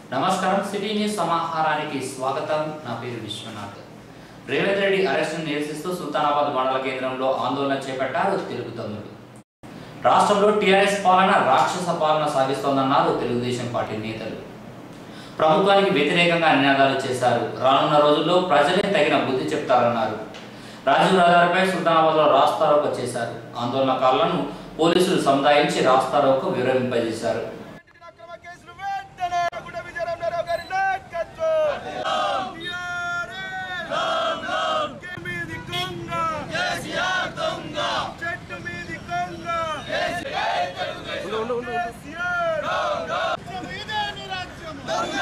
నమస్కారం city news సమాహారానికి స్వాగతం నా పేరు విశ్వనాథ్ రేవంత్ రెడ్డి అరెస్టును నిరసిస్తూ సుల్తానాబాద్ మండల కేంద్రంలో ఆందోళన చేపట్టారు తెలుగు తమ్ముడు రాష్ట్రంలో టీఆర్ఎస్ పాలన రాక్షస పాలన సాగిస్తోందన్నారు తెలుగుదేశం పార్టీ నేతలు ప్రభుత్వానికి వ్యతిరేకంగా నినాదాలు చేశారు రానున్న రోజుల్లో ప్రజలే తగిన బుద్ధి చెప్తారన్నారు రాజీవ్ రహదారిపై సుల్తానాబాద్లో రాస్తారోకో చేశారు ఆందోళనకారులను పోలీసులు సముదాయించి రాస్తారోకో వివరింపజేశారు అక్రమ కేసులు వెంటనే గుడ విజయరామరావు గారి నాయకత్వం కే మీది కొంగ చెట్టు మీది కొంగ కేసీఆర్. ఇదేమి రాజ్యం?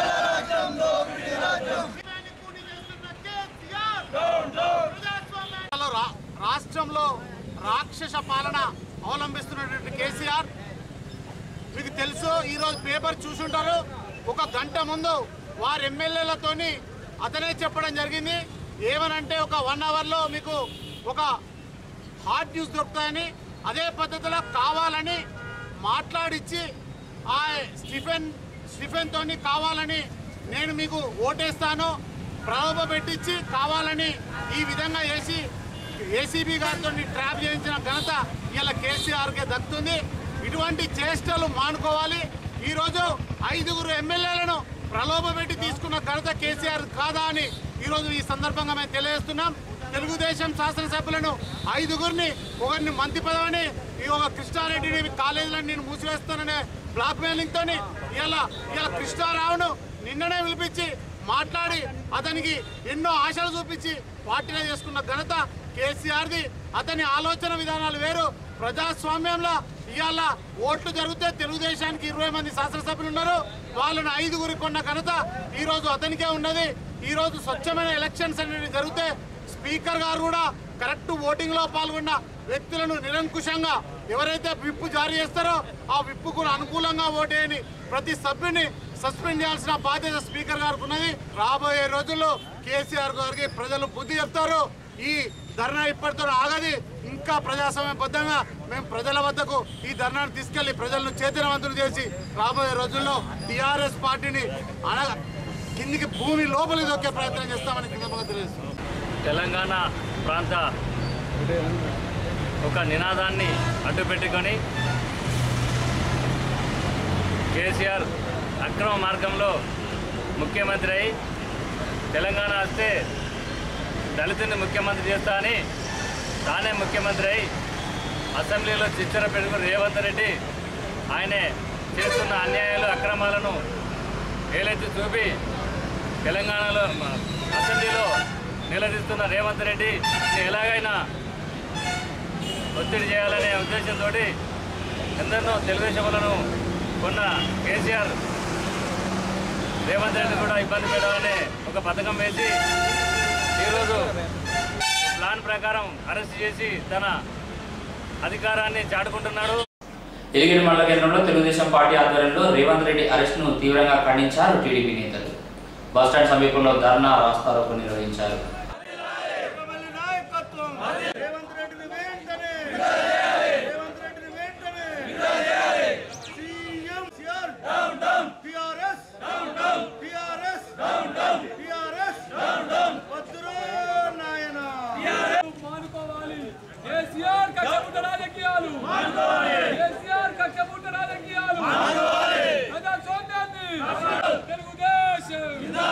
ఇదేమి కూని చేస్తున్న కేసీఆర్? ప్రజాస్వామ్యాన్ని రా- రాష్ట్రంలో రాక్షస పాలన అవలంబిస్తున్నటువంటి కేసీఆర్ మీకు తెలుసు ఈరోజు పేపర్ చూసుంటారు ఒక గంట ముందు వారి ఎమ్మెల్యేలతోని అతనే చెప్పడం జరిగింది ఏమనంటే ఒక వన్ అవర్లో మీకు ఒక హాట్ న్యూస్ దొరుకుతాయని అదే పద్ధతిలో కావాలని మాట్లాడిచ్చి ఆ స్టిఫెన్ స్టిఫెన్ తోని కావాలని నేను మీకు ఓటేస్తాను ప్రలోభ పెట్టించి కావాలని ఈ విధంగా వేసి ఏసీబీ గారితో ట్రాప్ చేయించిన ఘనత ఇలా కేసీఆర్కే దక్కుతుంది ఇటువంటి చేష్టలు మానుకోవాలి ఈరోజు ఐదుగురు ఎమ్మెల్యేలను ప్రలోభ పెట్టి తీసుకున్న ఘనత కేసీఆర్ కాదా అని ఈరోజు ఈ సందర్భంగా మేము తెలియజేస్తున్నాం తెలుగుదేశం శాసనసభ్యులను ఐదుగురిని ఒకరిని మంత్రి పదవని ఈ ఒక కృష్ణారెడ్డిని కాలేజీలను నేను మూసివేస్తాననే బ్లాక్ మెయిలింగ్ తోని ఇలా ఇలా కృష్ణారావును నిన్ననే పిలిపించి మాట్లాడి అతనికి ఎన్నో ఆశలు చూపించి పార్టీలో చేసుకున్న ఘనత కేసీఆర్ది అతని ఆలోచన విధానాలు వేరు ప్రజాస్వామ్యంలో ఇవాళ ఓట్లు జరిగితే తెలుగుదేశానికి ఇరవై మంది శాసనసభ్యులు ఉన్నారు వాళ్ళని ఐదుగురి కొన్న ఘనత ఈ రోజు అతనికే ఉన్నది ఈ రోజు స్వచ్ఛమైన ఎలక్షన్స్ అనేవి జరిగితే స్పీకర్ గారు కూడా కరెక్ట్ ఓటింగ్ లో పాల్గొన్న వ్యక్తులను నిరంకుశంగా ఎవరైతే విప్పు జారీ చేస్తారో ఆ విప్పుకు అనుకూలంగా ఓటేయని ప్రతి సభ్యుని సస్పెండ్ చేయాల్సిన బాధ్యత స్పీకర్ గారికి ఉన్నది రాబోయే రోజుల్లో కేసీఆర్ గారికి ప్రజలు బుద్ధి చెప్తారు ఈ ధర్నా ఇప్పటితో ఆగది ఇంకా ప్రజాస్వామ్యబద్ధంగా మేము ప్రజల వద్దకు ఈ ధర్నాను తీసుకెళ్లి ప్రజలను చైతన్యవంతులు చేసి రాబోయే రోజుల్లో టీఆర్ఎస్ పార్టీని అనగా కిందికి భూమి లోపలికి దొక్కే ప్రయత్నం చేస్తామని సందర్భంగా తెలియజేస్తున్నాం తెలంగాణ ప్రాంత ఒక నినాదాన్ని అడ్డుపెట్టుకొని కేసీఆర్ అక్రమ మార్గంలో ముఖ్యమంత్రి అయి తెలంగాణ వస్తే దళితుని ముఖ్యమంత్రి చేస్తా అని తానే ముఖ్యమంత్రి అయి అసెంబ్లీలో చిచ్చర పెట్టుకుని రేవంత్ రెడ్డి ఆయనే చేస్తున్న అన్యాయాలు అక్రమాలను వేలెత్తి చూపి తెలంగాణలో మ, అసెంబ్లీలో నిలదీస్తున్న రేవంత్ రెడ్డి ఎలాగైనా ఒత్తిడి చేయాలనే ఉద్దేశంతో ఎందరినో తెలుగుదేశం వాళ్ళను కొన్న కేసీఆర్ రేవంత్ రెడ్డి కూడా ఇబ్బంది పెట్టాలనే ఒక పథకం వేసి ఈరోజు ప్లాన్ ప్రకారం అరెస్ట్ చేసి తన అధికారాన్ని చాటుకుంటున్నాడు ఎలిగిరి మండల కేంద్రంలో తెలుగుదేశం పార్టీ ఆధ్వర్యంలో రేవంత్ రెడ్డి అరెస్టును తీవ్రంగా ఖండించారు టీడీపీ నేతలు బస్టాండ్ సమీపంలో ధర్నా రాస్తారోకో నిర్వహించారు కమలి నాయకత్వం రేవంత్ రెడ్డిని వెంటనే రేవంత్ రెడ్డిని వెంటనే CM CR down down TRS down down TRS down down TRS down down వద్దురో నాయనా మానుకోవాలి కేసీఆర్ కక్షపుట్ట రాజకీయాలు కేసీఆర్ కక్షపుట్ట రాజకీయాలు ప్రజాస్వామ్యాన్ని తెలుగుదేశం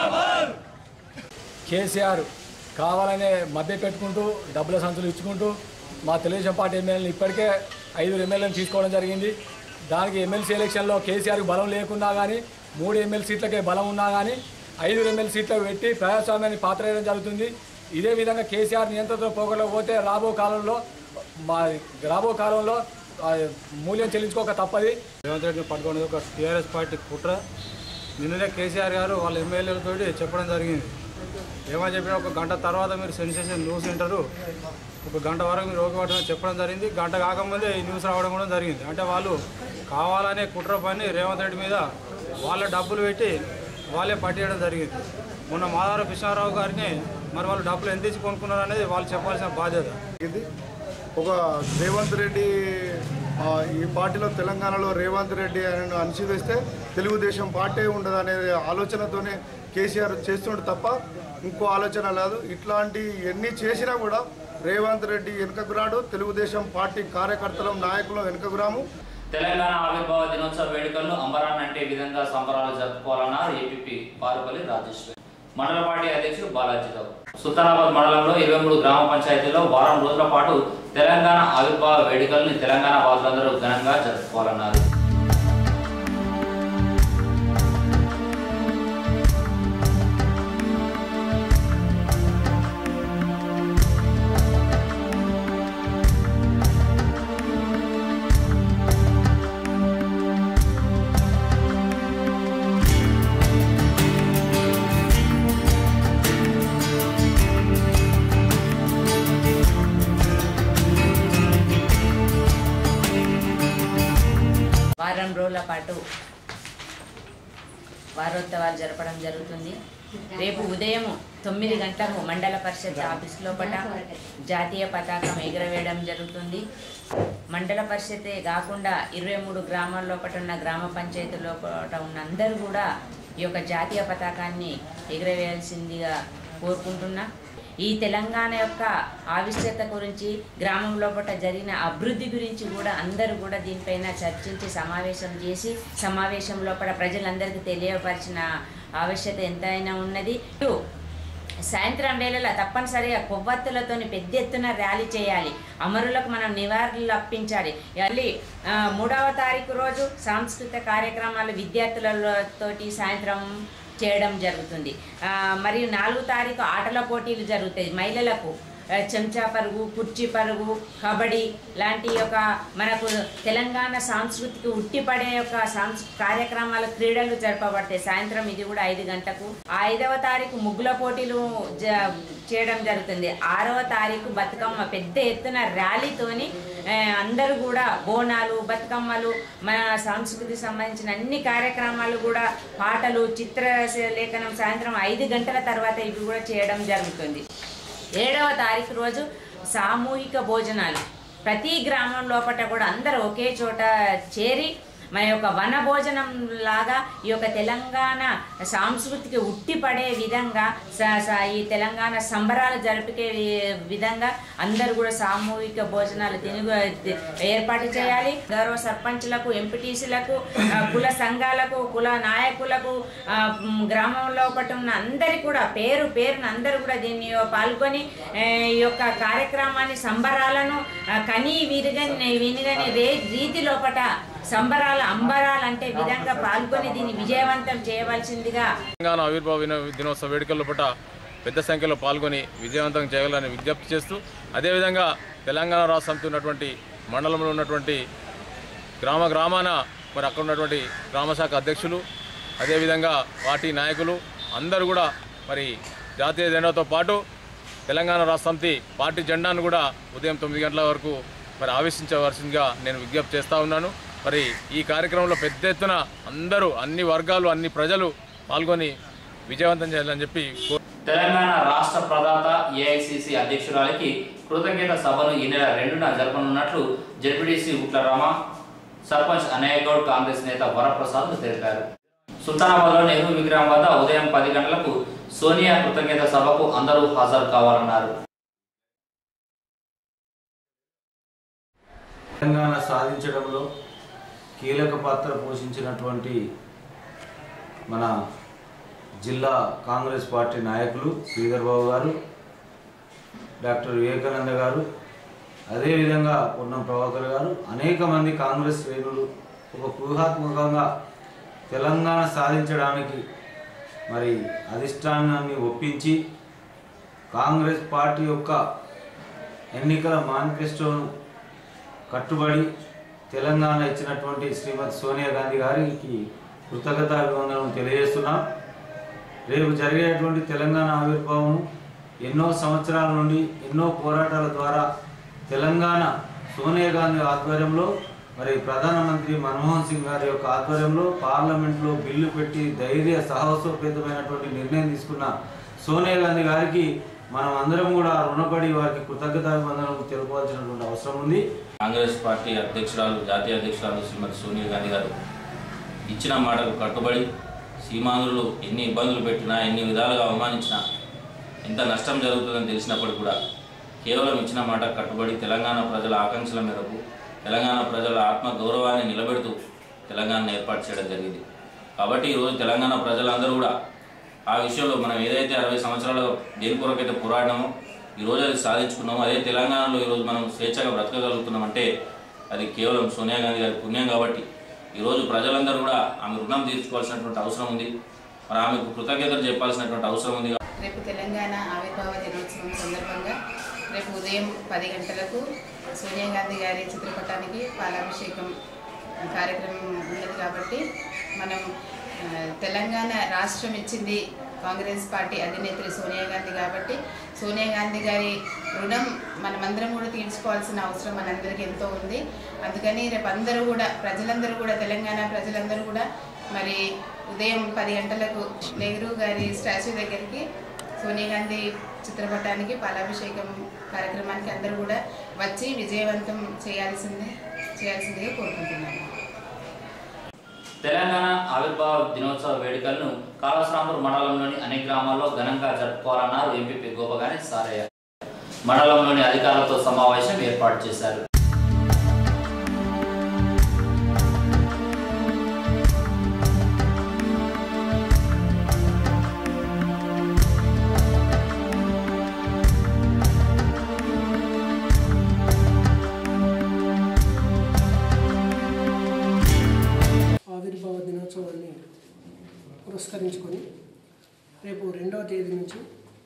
కేసీఆర్ కావాలనే మభ్య పెట్టుకుంటూ డబ్బుల సంచులు ఇచ్చుకుంటూ మా తెలుగుదేశం పార్టీ ఎమ్మెల్యేలను ఇప్పటికే ఐదుగురు ఎమ్మెల్యేలను తీసుకోవడం జరిగింది దానికి ఎమ్మెల్సీ ఎలక్షన్లో కేసీఆర్కి బలం లేకున్నా కానీ మూడు ఎమ్మెల్యే సీట్లకే బలం ఉన్నా కానీ ఐదుగురు ఎమ్మెల్యే సీట్లకు పెట్టి ప్రజాస్వామ్యాన్ని పాత్ర వేయడం జరుగుతుంది ఇదే విధంగా కేసీఆర్ నియంత్రణతో పోగొట్టకపోతే రాబో కాలంలో మా రాబో కాలంలో ఆ, మూల్యం చెల్లించుకోక తప్పది రేవంత్ రెడ్డిని పట్టుకునేది ఒక టీఆర్ఎస్ పార్టీ కుట్ర నిన్ననే కేసీఆర్ గారు వాళ్ళ ఎమ్మెల్యేలతో చెప్పడం జరిగింది ఏమని చెప్పినా ఒక గంట తర్వాత మీరు సెన్సేషన్ న్యూస్ వింటారు ఒక గంట వరకు మీరు ఓకే పట్టమని చెప్పడం జరిగింది గంట కాకముందే ఈ న్యూస్ రావడం కూడా జరిగింది అంటే వాళ్ళు కావాలనే కుట్ర పని రేవంత్ రెడ్డి మీద వాళ్ళ డబ్బులు పెట్టి వాళ్ళే పట్టేయడం జరిగింది మొన్న మాధార కృష్ణారావు గారిని మరి వాళ్ళు డబ్బులు ఎంత ఇచ్చి కొనుక్కున్నారు అనేది వాళ్ళు చెప్పాల్సిన బాధ్యత ఇది ఒక రేవంత్ రెడ్డి ఆ, ఈ పార్టీలో తెలంగాణలో రేవంత్ రెడ్డి ఆయన అణిచివేస్తే తెలుగుదేశం పార్టీ ఉండదు అనే ఆలోచనతోనే కేసీఆర్ చేస్తుండే తప్ప ఇంకో ఆలోచన లేదు ఇట్లాంటి ఎన్ని చేసినా కూడా రేవంత్ రెడ్డి వెనుకకు రాడు తెలుగుదేశం పార్టీ కార్యకర్తలం నాయకులు వెనుకకు రాము తెలంగాణ ఆవిర్భావ దినోత్సవ వేడుకలను అంబరాన్ అంటే విధంగా సంబరాలు జరుపుకోవాలన్నారు ఏపీపీ పారుపల్లి రాజేశ్వరి మండల పార్టీ అధ్యక్షుడు బాలాజీరావు సుల్తానాబాద్ మండలంలో ఇరవై మూడు గ్రామ పంచాయతీల్లో వారం రోజుల పాటు తెలంగాణ ఆవిర్భావ వేడుకలను తెలంగాణ వాదులందరూ ఘనంగా జరుపుకోవాలన్నారు వారం రోజుల పాటు వారోత్సవాలు జరపడం జరుగుతుంది రేపు ఉదయం తొమ్మిది గంటలకు మండల పరిషత్ ఆఫీస్ లోపల జాతీయ పతాకం ఎగురవేయడం జరుగుతుంది మండల పరిషతే కాకుండా ఇరవై మూడు గ్రామాల లోపల ఉన్న గ్రామ పంచాయతీ లోపల ఉన్న అందరూ కూడా ఈ యొక్క జాతీయ పతాకాన్ని ఎగురవేయాల్సిందిగా కోరుకుంటున్నా ఈ తెలంగాణ యొక్క ఆవిష్యత గురించి గ్రామం లోపల జరిగిన అభివృద్ధి గురించి కూడా అందరూ కూడా దీనిపైన చర్చించి సమావేశం చేసి సమావేశం లోపల ప్రజలందరికీ తెలియపరిచిన ఆవశ్యకత ఎంతైనా ఉన్నది ఇటు సాయంత్రం వేళల తప్పనిసరిగా కొవ్వొత్తులతోని పెద్ద ఎత్తున ర్యాలీ చేయాలి అమరులకు మనం నివారణలు అప్పించాలి మళ్ళీ ఆ, మూడవ తారీఖు రోజు సాంస్కృతిక కార్యక్రమాలు విద్యార్థులతోటి సాయంత్రం చేయడం జరుగుతుంది ఆ, మరియు నాలుగు తారీఖు ఆటల పోటీలు జరుగుతాయి మహిళలకు ఆ, చెంచా పరుగు కుర్చీ పరుగు కబడ్డీ లాంటి యొక్క మనకు తెలంగాణ సంస్కృతికి ఉట్టిపడే యొక్క సాంస్ కార్యక్రమాలు క్రీడలు జరపబడతాయి సాయంత్రం ఇది కూడా ఐదు గంటలకు ఆ ఐదవ తారీఖు ముగ్గుల పోటీలు జ చేయడం జరుగుతుంది ఆరవ తారీఖు బతుకమ్మ పెద్ద ఎత్తున ర్యాలీతోని ఆ, అందరూ కూడా బోనాలు బతుకమ్మలు మన సంస్కృతికి సంబంధించిన అన్ని కార్యక్రమాలు కూడా పాటలు చిత్ర లేఖనం సాయంత్రం ఐదు గంటల తర్వాత ఇవి కూడా చేయడం జరుగుతుంది ఏడవ తారీఖు రోజు సామూహిక భోజనాలు ప్రతి గ్రామం లోపల కూడా అందరూ ఒకే చోట చేరి మన యొక్క వన భోజనం లాగా ఈ యొక్క తెలంగాణ సంస్కృతికి ఉట్టిపడే విధంగా స- స- ఈ తెలంగాణ సంబరాలు జరిపికే వి- విధంగా అందరూ కూడా సామూహిక భోజనాలు తిని ఏర్పాటు చేయాలి గౌరవ సర్పంచ్లకు ఎంపీటీసీలకు కుల సంఘాలకు కుల నాయకులకు ఆ, మ్, గ్రామంలో ఒకటి ఉన్న అందరి కూడా పేరు పేరున అందరూ కూడా దీన్ని పాల్గొని ఆ, ఈ యొక్క కార్యక్రమాన్ని సంబరాలను ఆ, కని విరిగని వినిగని రే రీతి లోపట సంబరాల అంబరాలు అంటే విధంగా పాల్గొని దీన్ని విజయవంతం చేయవలసిందిగా తెలంగాణ ఆవిర్భావ దిన- దినోత్సవ వేడుకల పూట పెద్ద సంఖ్యలో పాల్గొని విజయవంతం చేయాలని విజ్ఞప్తి చేస్తూ అదేవిధంగా తెలంగాణ రాష్ట్ర సమితి ఉన్నటువంటి మండలంలో ఉన్నటువంటి గ్రామ గ్రామాన మరి అక్కడ ఉన్నటువంటి గ్రామశాఖ అధ్యక్షులు అదేవిధంగా పార్టీ నాయకులు అందరూ కూడా మరి జాతీయ జెండాతో పాటు తెలంగాణ రాష్ట్ర సమితి పార్టీ జెండాను కూడా ఉదయం తొమ్మిది గంటల వరకు మరి ఆవేశించవలసిందిగా నేను విజ్ఞప్తి చేస్తూ ఉన్నాను మరి ఈ కార్యక్రమంలో పెద్ద ఎత్తున అందరూ అన్ని వర్గాలు అన్ని ప్రజలు పాల్గొని విజయవంతం చేయాలని చెప్పి కో- తెలంగాణ రాష్ట్ర ప్రదాత ఏఐసిసి అధ్యక్షురాలికి కృతజ్ఞత సభను ఈ నెల రెండున జరపనున్నట్లు జడ్పీటీసీ ఉట్ల రామ సర్పంచ్ అనయ్య గౌడ్ కాంగ్రెస్ నేత వరప్రసాద్ తెలిపారు సుల్తానాబాద్లో నెహ్రూ విగ్రహం వద్ద ఉదయం పది గంటలకు సోనియా కృతజ్ఞత సభకు అందరూ హాజరు కావాలన్నారు తెలంగాణ సాధించడంలో కీలక పాత్ర పోషించినటువంటి మన జిల్లా కాంగ్రెస్ పార్టీ నాయకులు శ్రీధర్ బాబు గారు డాక్టర్ వివేకానంద గారు అదేవిధంగా పొన్నం ప్రభాకర్ గారు అనేక మంది కాంగ్రెస్ శ్రేణులు ఒక వ్యూహాత్మకంగా తెలంగాణ సాధించడానికి మరి అధిష్టానాన్ని ఒప్పించి కాంగ్రెస్ పార్టీ యొక్క ఎన్నికల మేనిఫెస్టోను కట్టుబడి తెలంగాణ ఇచ్చినటువంటి శ్రీమతి సోనియా గాంధీ గారికి కృతజ్ఞతాభివందనం తెలియజేస్తున్నాం రేపు జరిగేటువంటి తెలంగాణ ఆవిర్భావం ఎన్నో సంవత్సరాల నుండి ఎన్నో పోరాటాల ద్వారా తెలంగాణ సోనియా గాంధీ ఆధ్వర్యంలో మరి ప్రధానమంత్రి మన్మోహన్ సింగ్ గారి యొక్క ఆధ్వర్యంలో పార్లమెంట్లో బిల్లు పెట్టి ధైర్య సాహసోపేతమైనటువంటి నిర్ణయం తీసుకున్న సోనియా గాంధీ గారికి మనం అందరం కూడా రుణపడి వారికి కృతజ్ఞతాభివందనం తెలుపవలసినటువంటి అవసరం ఉంది కాంగ్రెస్ పార్టీ అధ్యక్షురాలు జాతీయ అధ్యక్షురాలు శ్రీమతి సోనియా గాంధీ గారు ఇచ్చిన మాటకు కట్టుబడి సీమాంధ్రులు ఎన్ని ఇబ్బందులు పెట్టినా ఎన్ని విధాలుగా అవమానించినా ఎంత నష్టం జరుగుతుందని తెలిసినప్పుడు కూడా కేవలం ఇచ్చిన మాటకు కట్టుబడి తెలంగాణ ప్రజల ఆకాంక్షల మేరకు తెలంగాణ ప్రజల ఆత్మ గౌరవాన్ని నిలబెడుతూ తెలంగాణను ఏర్పాటు చేయడం జరిగింది కాబట్టి ఈరోజు తెలంగాణ ప్రజలందరూ కూడా ఆ విషయంలో మనం ఏదైతే అరవై సంవత్సరాలు దేని కొరకైతే పోరాడినామో ఈరోజు అది సాధించుకున్నామో అదే తెలంగాణలో ఈరోజు మనం స్వేచ్ఛగా బ్రతకగలుగుతున్నామంటే అది కేవలం సోనియా గాంధీ గారి పుణ్యం కాబట్టి ఈరోజు ప్రజలందరూ కూడా ఆమె రుణం తీర్చుకోవాల్సినటువంటి అవసరం ఉంది మరి ఆమెకు కృతజ్ఞతలు చెప్పాల్సినటువంటి అవసరం ఉంది రేపు తెలంగాణ ఆవిర్భావ దినోత్సవం సందర్భంగా రేపు ఉదయం పది గంటలకు సోనియా గాంధీ గారి చిత్రపటానికి పాలాభిషేకం కార్యక్రమం ఉన్నది కాబట్టి మనం ఆ, తెలంగాణ రాష్ట్రం ఇచ్చింది కాంగ్రెస్ పార్టీ అధినేత్రి సోనియా గాంధీ కాబట్టి సోనియా గాంధీ గారి రుణం మనమందరం కూడా తీర్చుకోవాల్సిన అవసరం మనందరికీ ఎంతో ఉంది అందుకని రేపు అందరూ కూడా ప్రజలందరూ కూడా తెలంగాణ ప్రజలందరూ కూడా మరి ఉదయం పది గంటలకు నెహ్రూ గారి స్టాచ్యూ దగ్గరికి సోనియా గాంధీ చిత్రపటానికి పాలాభిషేకం కార్యక్రమానికి అందరూ కూడా వచ్చి విజయవంతం చేయాల్సింది చేయాల్సిందిగా కోరుకుంటున్నాను తెలంగాణ ఆవిర్భావ దినోత్సవ వేడుకలను కాళశ్రాంపూర్ మండలంలోని అన్ని గ్రామాల్లో ఘనంగా జరుపుకోవాలన్నారు ఎంపీపీ గోపగాని సారయ్య మండలంలోని అధికారులతో సమావేశం ఏర్పాటు చేశారు ఆవిర్భావ దినోత్సవాన్ని పురస్కరించుకొని రేపు రెండవ తేదీ నుంచి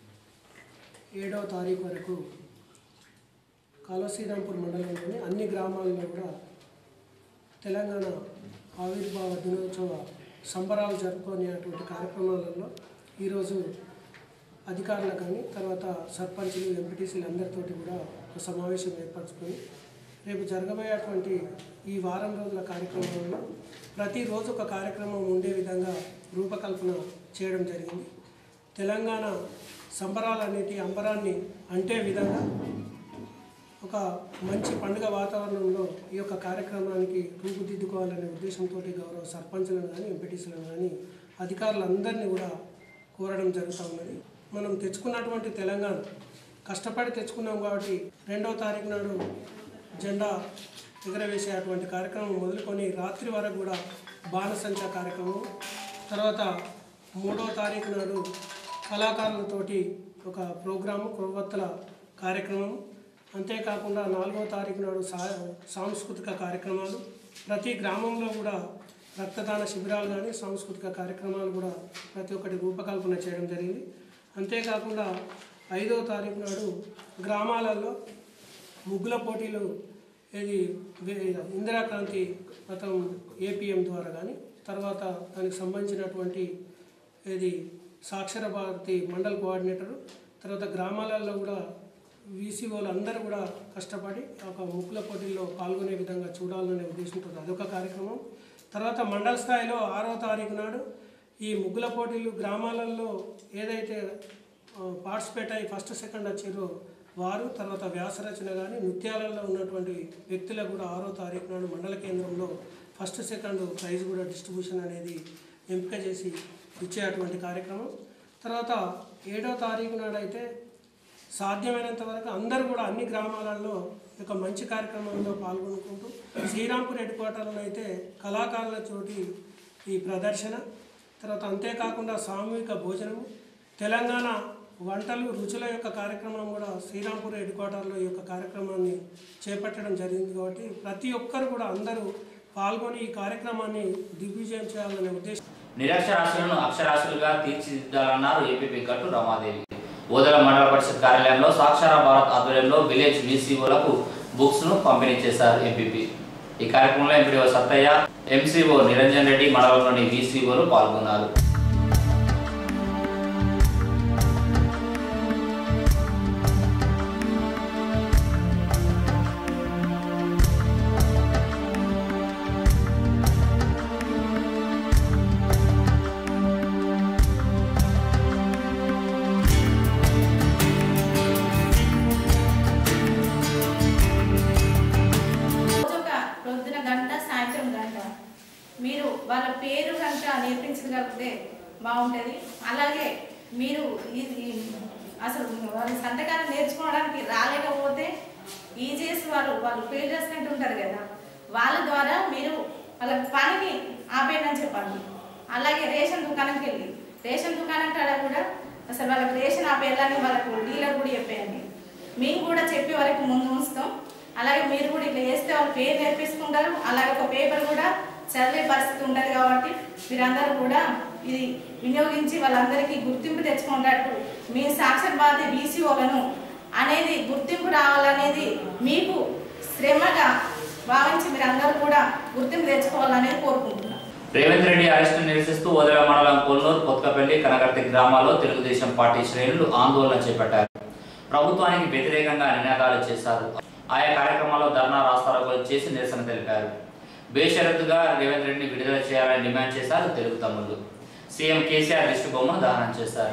ఏడవ తారీఖు వరకు కాళశ్రీరాంపూర్ మండలంలోని అన్ని గ్రామాల్లో కూడా తెలంగాణ ఆవిర్భావ దినోత్సవ సంబరాలు జరుపుకునేటువంటి కార్యక్రమాలలో ఈరోజు అధికారులు కానీ తర్వాత సర్పంచులు ఎంపీటీసీలు అందరితోటి కూడా ఒక సమావేశం ఏర్పరచుకొని రేపు జరగబోయేటువంటి ఈ వారం రోజుల కార్యక్రమంలో ప్రతిరోజు ఒక కార్యక్రమం ఉండే విధంగా రూపకల్పన చేయడం జరిగింది తెలంగాణ సంబరాలన్నిటి అంబరాన్ని అంటే విధంగా ఒక మంచి పండుగ వాతావరణంలో ఈ యొక్క కార్యక్రమానికి రూపుదిద్దుకోవాలనే ఉద్దేశంతో గౌరవ సర్పంచులను కానీ ఎంపీటీసీలను కానీ అధికారులందరినీ కూడా కోరడం జరుగుతూ ఉన్నది మనం తెచ్చుకున్నటువంటి తెలంగాణ కష్టపడి తెచ్చుకున్నాం కాబట్టి రెండవ తారీఖు నాడు జెండా ఎగరవేసే అటువంటి కార్యక్రమం మొదలుకొని రాత్రి వరకు కూడా బాణసంచా కార్యక్రమం తర్వాత మూడవ తారీఖు నాడు కళాకారులతోటి ఒక ప్రోగ్రాము కొవ్వొత్తుల కార్యక్రమం అంతేకాకుండా నాలుగవ తారీఖు నాడు సా సాంస్కృతిక కార్యక్రమాలు ప్రతి గ్రామంలో కూడా రక్తదాన శిబిరాలు కానీ సాంస్కృతిక కార్యక్రమాలు కూడా ప్రతి ఒక్కటి రూపకల్పన చేయడం జరిగింది అంతేకాకుండా ఐదవ తారీఖు నాడు గ్రామాలలో ముగ్గుల పోటీలు ఇది వే- ఇందిరాక్రాంతి గతం ఏపీఎం ద్వారా కానీ తర్వాత దానికి సంబంధించినటువంటి ఇది సాక్షర భారతి మండల్ కోఆర్డినేటరు తర్వాత గ్రామాలలో కూడా వీసీఓలు అందరూ కూడా కష్టపడి ఒక ముగ్గుల పోటీల్లో పాల్గొనే విధంగా చూడాలనే ఉద్దేశంతో అదొక కార్యక్రమం తర్వాత మండల స్థాయిలో ఆరో తారీఖు నాడు ఈ ముగ్గుల పోటీలు గ్రామాలలో ఏదైతే పార్టిసిపేట్ అయ్యి ఫస్ట్ సెకండ్ వచ్చారో వారు తర్వాత వ్యాసరచన కానీ నృత్యాలలో ఉన్నటువంటి వ్యక్తులకు కూడా ఆరో తారీఖు నాడు మండల కేంద్రంలో ఫస్ట్ సెకండ్ ప్రైజ్ కూడా డిస్ట్రిబ్యూషన్ అనేది ఎంపిక చేసి ఇచ్చేటువంటి కార్యక్రమం తర్వాత ఏడో తారీఖు నాడు అయితే సాధ్యమైనంత వరకు అందరూ కూడా అన్ని గ్రామాలలో ఒక మంచి కార్యక్రమంలో పాల్గొనుకుంటూ శ్రీరాంపూర్ హెడ్ క్వార్టర్లో అయితే కళాకారులతోటి ఈ ప్రదర్శన తర్వాత అంతేకాకుండా సామూహిక భోజనము తెలంగాణ వంటలు రుచుల యొక్క కార్యక్రమం కూడా శ్రీరాంపూర్ హెడ్ క్వార్టర్లో ఈ యొక్క కార్యక్రమాన్ని చేపట్టడం జరిగింది కాబట్టి ప్రతి ఒక్కరు కూడా అందరూ పాల్గొని ఈ కార్యక్రమాన్ని దిగ్విజయం చేయాలనే ఉద్దేశం నిరక్షరాస్యులను అక్షరాస్యులుగా తీర్చిదిద్దాలన్నారు ఏపీపీ గట్టు రమాదేవి ఓదల మండల పరిషత్ కార్యాలయంలో సాక్షర భారత్ ఆధ్వర్యంలో విలేజ్ వీసీఓలకు బుక్స్ ను పంపిణీ చేశారు ఎంపీపీ ఈ కార్యక్రమంలో ఎంపీడీఓ సత్తయ్య ఎంసీఓ నిరంజన్ రెడ్డి మండలంలోని వీసీఓలు పాల్గొన్నారు భాష నేర్పించగలిగితే బాగుంటుంది అలాగే మీరు ఈ- ఈ అసలు వాళ్ళ సంతకాలు నేర్చుకోవడానికి రాలేకపోతే ఈజీఎస్ వాళ్ళు వాళ్ళు ఫెయిల్ చేసినట్టు ఉంటారు కదా వాళ్ళ ద్వారా మీరు వాళ్ళ పనిని ఆపేయమని చెప్పండి అలాగే రేషన్ దుకాణంకి వెళ్ళి రేషన్ దుకాణం కాడ కూడా అసలు వాళ్ళకి రేషన్ ఆపేయాలని వాళ్ళకు డీలర్ కూడా చెప్పేయండి మేము కూడా చెప్పే వరకు ముందు ఉంచుతాం అలాగే మీరు కూడా ఇట్లా చేస్తే వాళ్ళు పేరు నేర్పిస్తుంటారు అలాగే ఒక పేపర్ కూడా చదివే పరిస్థితి ఉంటుంది కాబట్టి మీరందరూ కూడా ఇది వినియోగించి వాళ్ళందరికీ గుర్తింపు తెచ్చుకున్నట్టు మీ సాక్షరవాది బీసీఓలను అనేది గుర్తింపు రావాలనేది మీకు శ్రమగా భావించి మీరందరూ కూడా గుర్తింపు తెచ్చుకోవాలనేది కోరుకుంటున్నాను రేవంత్ రెడ్డి అరెస్టు నిరసిస్తూ వదిల మండలం కొల్లూరు కొత్తపల్లి కనగర్తి గ్రామాల్లో తెలుగుదేశం పార్టీ శ్రేణులు ఆందోళన చేపట్టారు ప్రభుత్వానికి వ్యతిరేకంగా నినాదాలు చేశారు ఆయా కార్యక్రమాల్లో ధర్నా రాస్తారోకోలు చేసి నిరసన తెలిపారు బేషరతుగా రేవంత్ రెడ్డిని విడుదల చేయాలని డిమాండ్ చేశారు తెలుగు తమ్ముళ్ళు సీఎం కేసీఆర్ దిష్టి బొమ్మను దహనం చేశారు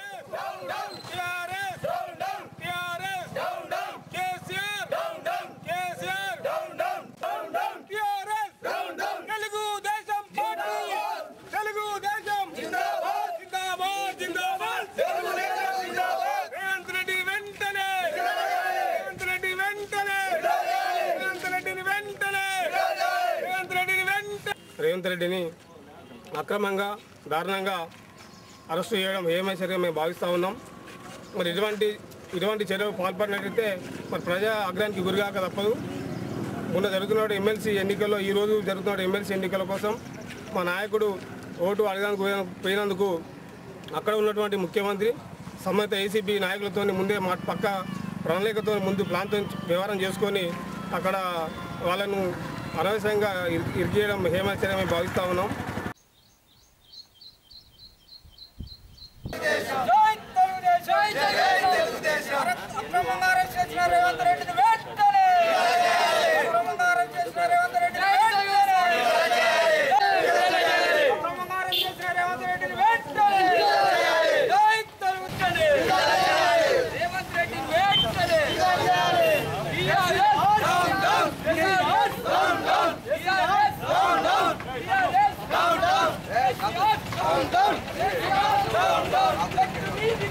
రేవంత్ రెడ్డిని అక్రమంగా దారుణంగా అరెస్టు చేయడం ఏమైసరిగా మేము భావిస్తూ ఉన్నాం మరి ఇటువంటి ఇటువంటి చర్యలు పాల్పడినట్లయితే మరి ప్రజా అగ్రానికి గురిగాక తప్పదు మొన్న జరుగుతున్న ఎమ్మెల్సీ ఎన్నికల్లో ఈరోజు జరుగుతున్న ఎమ్మెల్సీ ఎన్నికల కోసం మా నాయకుడు ఓటు అడగడానికి పోయిన- పోయినందుకు అక్కడ ఉన్నటువంటి ముఖ్యమంత్రి సంబంధిత ఏసీబీ నాయకులతో ముందే మా పక్క ప్రణాళికతో ముందు ప్లాన్తో వ్యవహారం చేసుకొని అక్కడ వాళ్ళను అనవసరంగా ఇరి- ఇరికేయడం హేమాచర్యమే భావిస్తూ ఉన్నాం అక్రమంగా అరెస్ట్ చేసిన రేవంత్ రెడ్డిని వెంటనే అక్రమంగా అరెస్ట్ చేసిన రేవంత్ రెడ్డిని వెంటనే అక్రమంగా అరెస్ట్ చేసిన రేవంత్ రెడ్డిని వెంటనే జై తెలుగుదేశం. రేవంత్ రెడ్డిని వెంటనే TRS down, down. TRS down, down. TRS down, down. TRS down, down. TRS down, down. TRS down, down. Let me be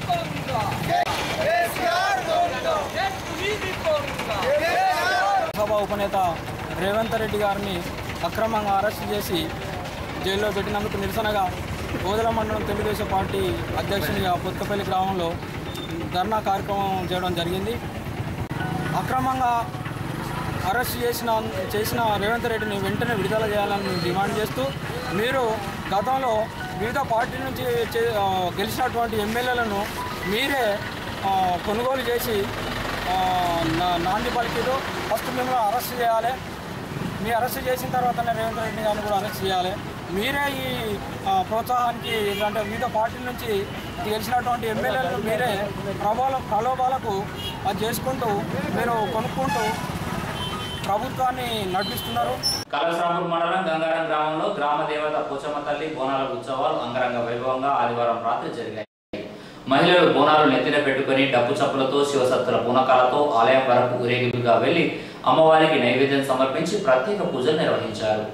సభ ఉపనేత రేవంత్ రెడ్డి గారిని అక్రమంగా అరెస్ట్ చేసి జైల్లో పెట్టినందుకు నిరసనగా ఓదల మండలం తెలుగుదేశం పార్టీ అధ్యక్షునిగా కొత్తపల్లి గ్రామంలో ధర్నా కార్యక్రమం చేయడం జరిగింది అక్రమంగా అరెస్ట్ చేసిన చేసిన రేవంత్ రెడ్డిని వెంటనే విడుదల చేయాలని మేము డిమాండ్ చేస్తూ మీరు గతంలో వివిధ పార్టీ నుంచి చే- ఆ, గెలిచినటువంటి ఎమ్మెల్యేలను మీరే ఆ, కొనుగోలు చేసి ఆ, నా- నాంది పలికిరు ఫస్ట్ మిమ్మల్ని అరెస్ట్ చేయాలి మీ అరెస్ట్ చేసిన తర్వాతనే రేవంత్ రెడ్డి గారిని కూడా అరెస్ట్ చేయాలి మీరే ఈ ఆ, ప్రోత్సాహానికి అంటే వివిధ పార్టీల నుంచి గెలిచినటువంటి ఎమ్మెల్యేలను మీరే ప్రభావ ప్రలోభాలకు అది చేసుకుంటూ మీరు కొనుక్కుంటూ ప్రభుత్వాన్ని నడిపిస్తున్నారు కలసరాంపూర్ మండలం గంగారం గ్రామంలో గ్రామ దేవత పోచమ్మ తల్లి బోనాల ఉత్సవాలు అంగరంగ వైభవంగా ఆదివారం రాత్రి జరిగాయి మహిళలు బోనాలు నెత్తిన పెట్టుకుని డప్పు చప్పులతో శివసత్తుల పూనకాలతో ఆలయం వరకు ఊరేగింపుగా వెళ్లి అమ్మవారికి నైవేద్యం సమర్పించి ప్రత్యేక పూజలు నిర్వహించారు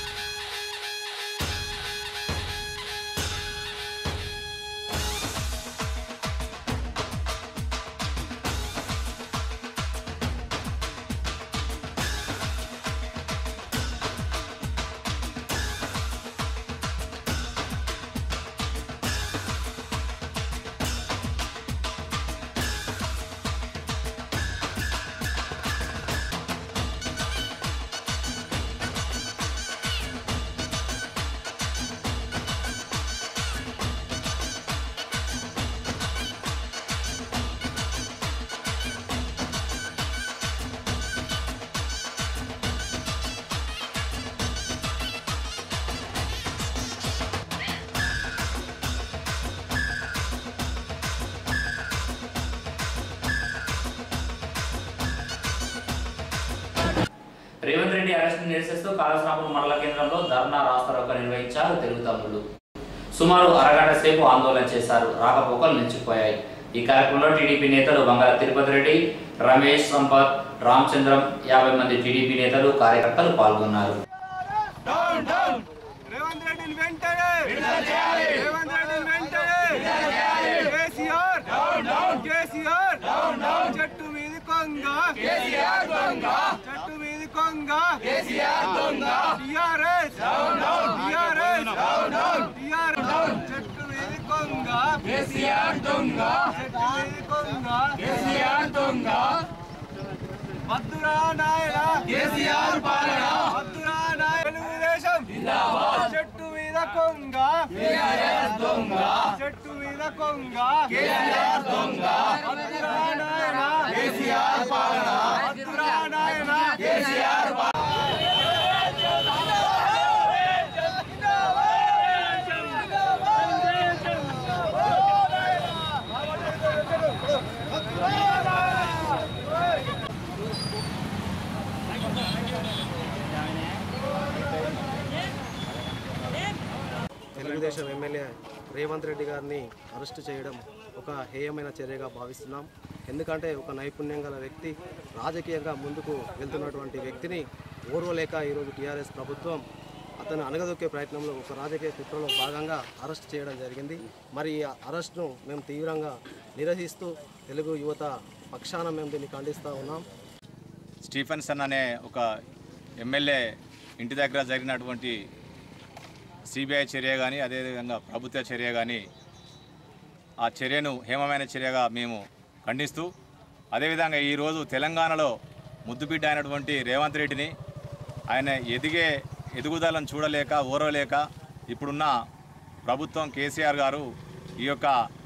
రేవంత్ రెడ్డి అరెస్ట్ నిరసిస్తూ కాళేశ్వరాపూర్ మండల కేంద్రంలో ధర్నా రాస్తారోక నిర్వహించారు తెలుగు తమ్ముళ్ళు సుమారు అరగంట సేపు ఆందోళన చేశారు రాకపోకలు నిలిచిపోయాయి ఈ కార్యక్రమంలో టీడీపీ నేతలు బంగారు తిరుపతి రెడ్డి రమేష్ సంపత్ రామచంద్రం యాభై మంది టీడీపీ నేతలు కార్యకర్తలు పాల్గొన్నారు రేవంత్ రెడ్డిని వెంటనే కేసీఆర్ దొంగ TRS down down TRS down down TRS చెట్టు మీద కొంగ కేసీఆర్ దొంగ చెట్టు మీద కొంగ కేసీఆర్ దొంగ మధురా నాయన కేసీఆర్ పాలన మధురా నాయన తెలుగుదేశం జిందాబాద్ చెట్టు మీద కొంగ కేసీఆర్ దొంగ చెట్టు మీద కొంగ కేసీఆర్ దొంగ మధురా నాయన కేసీఆర్ పాలన మధురా నాయన కేసీఆర్ తెలుగుదేశం ఎమ్మెల్యే రేవంత్ రెడ్డి గారిని అరెస్టు చేయడం ఒక హేయమైన చర్యగా భావిస్తున్నాం ఎందుకంటే ఒక నైపుణ్యం గల వ్యక్తి రాజకీయంగా ముందుకు వెళ్తున్నటువంటి వ్యక్తిని ఓర్వలేక ఈరోజు టీఆర్ఎస్ ప్రభుత్వం అతను అణగదొక్కే ప్రయత్నంలో ఒక రాజకీయ కుట్రలో భాగంగా అరెస్ట్ చేయడం జరిగింది మరి ఈ అరెస్ట్ను మేము తీవ్రంగా నిరసిస్తూ తెలుగు యువత పక్షాన మేము దీన్ని ఖండిస్తూ ఉన్నాం స్టీఫెన్సన్ అనే ఒక ఎమ్మెల్యే ఇంటి దగ్గర జరిగినటువంటి సిబిఐ చర్య కానీ అదేవిధంగా ప్రభుత్వ చర్య కానీ ఆ చర్యను హేమమైన చర్యగా మేము ఖండిస్తూ అదేవిధంగా ఈరోజు తెలంగాణలో ముద్దుబిడ్డ అయినటువంటి రేవంత్ రెడ్డిని ఆయన ఎదిగే ఎదుగుదలను చూడలేక ఓరవలేక ఇప్పుడున్న ప్రభుత్వం కేసీఆర్ గారు ఈ యొక్క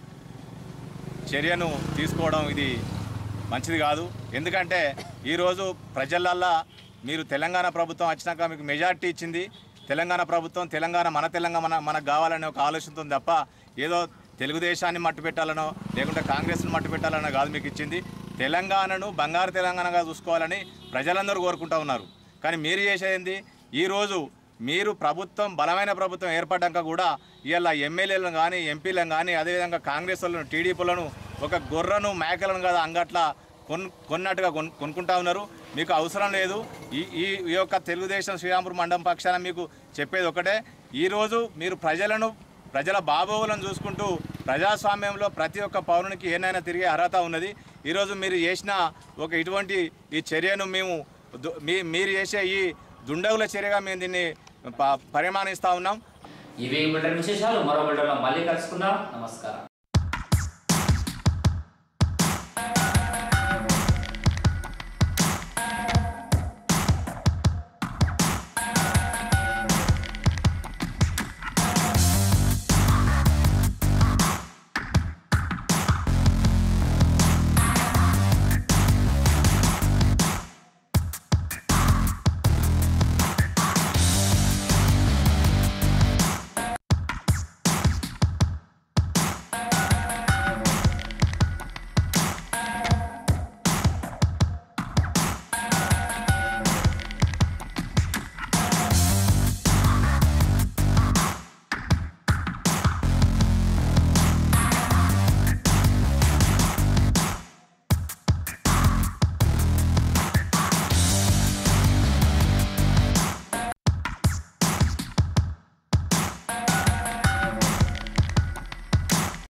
చర్యను తీసుకోవడం ఇది మంచిది కాదు ఎందుకంటే ఈరోజు ప్రజలల్లా మీరు తెలంగాణ ప్రభుత్వం వచ్చినాక మీకు మెజార్టీ ఇచ్చింది తెలంగాణ ప్రభుత్వం తెలంగాణ మన తెలంగాణ మన మనకు కావాలనే ఒక ఆలోచనతో తప్ప ఏదో తెలుగుదేశాన్ని మట్టు పెట్టాలనో లేకుంటే కాంగ్రెస్ని మట్టు పెట్టాలనో కాదు మీకు ఇచ్చింది తెలంగాణను బంగారు తెలంగాణగా చూసుకోవాలని ప్రజలందరూ కోరుకుంటూ ఉన్నారు కానీ మీరు చేసేది ఈరోజు మీరు ప్రభుత్వం బలమైన ప్రభుత్వం ఏర్పడ్డాక కూడా ఇవాళ ఎమ్మెల్యేలను కానీ ఎంపీలను కానీ అదేవిధంగా కాంగ్రెస్ వాళ్ళను టీడీపీలను ఒక గొర్రెను మేకలను కదా అంగట్లా కొన్ కొన్నట్టుగా కొన్ కొనుక్కుంటా ఉన్నారు మీకు అవసరం లేదు ఈ ఈ ఈ యొక్క తెలుగుదేశం శ్రీరాంపూర్ మండలం పక్షాన మీకు చెప్పేది ఒకటే ఈరోజు మీరు ప్రజలను ప్రజల బాబోగులను చూసుకుంటూ ప్రజాస్వామ్యంలో ప్రతి ఒక్క పౌరునికి ఏనైనా తిరిగే అర్హత ఉన్నది ఈరోజు మీరు చేసిన ఒక ఇటువంటి ఈ చర్యను మేము దు- మీ మీరు చేసే ఈ దుండగుల చర్యగా మేము దీన్ని ప- పరిమాణిస్తూ ఉన్నాం ఇవే బుల్టన్ విశేషాలు మరో బుల్టన్లో మళ్ళీ కలుసుకుందాం నమస్కారం